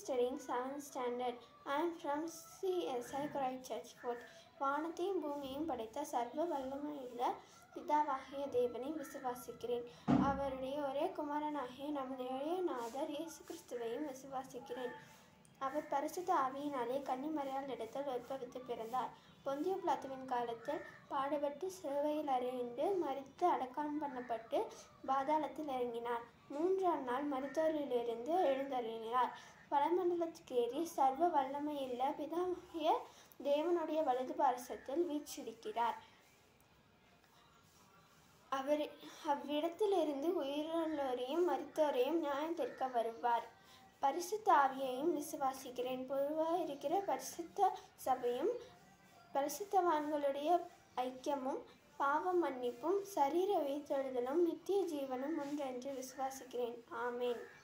studying 7th standard. I am from CSI Christ Church Fort. வானத்தையும் பூமியையும் படைத்த சர்வ வல்லமையுள்ள பிதாவாகிய தேவனை விசுவாசிக்கிறேன் அவருடைய ஒரே குமாரனாகிய நம்முடைய நாதர் இயேசு கிறிஸ்துவையும் விசுவாசிக்கிறேன் அவர் பரிசுத்த ஆவியினாலே கன்னிமறையால் இடத்தில் உற்பவித்து பிறந்தார் பொந்திய பிளாத்துவின் காலத்தில் பாடுபட்டு சிலுவையில் அறையுண்டு மறித்து அடக்கம் பண்ணப்பட்டு பாதாளத்தில் இறங்கினார் மூன்றாம் நாள் மருத்துவரிலிருந்து எழுந்தருளினார் வளமண்டலத்துக்கு ஏறி சர்வ வல்லமையுள்ள பிதாவிய தேவனுடைய வலது பாரசத்தில் வீற்றிருக்கிறார் அவர் அவ்விடத்திலிருந்து உயிருள்ளோரையும் மருத்துவரையும் நியாயம் தீர்க்க வருவார் பரிசுத்த ஆவியையும் விசுவாசிக்கிறேன் பொதுவாக இருக்கிற பரிசுத்த சபையும் பரிசுத்தவான்களுடைய ஐக்கியமும் பாவ மன்னிப்பும் சரீர உயிர்த்தெழுதலும் நித்திய ஜீவனும் ஒன்றென்று விசுவாசிக்கிறேன் ஆமேன்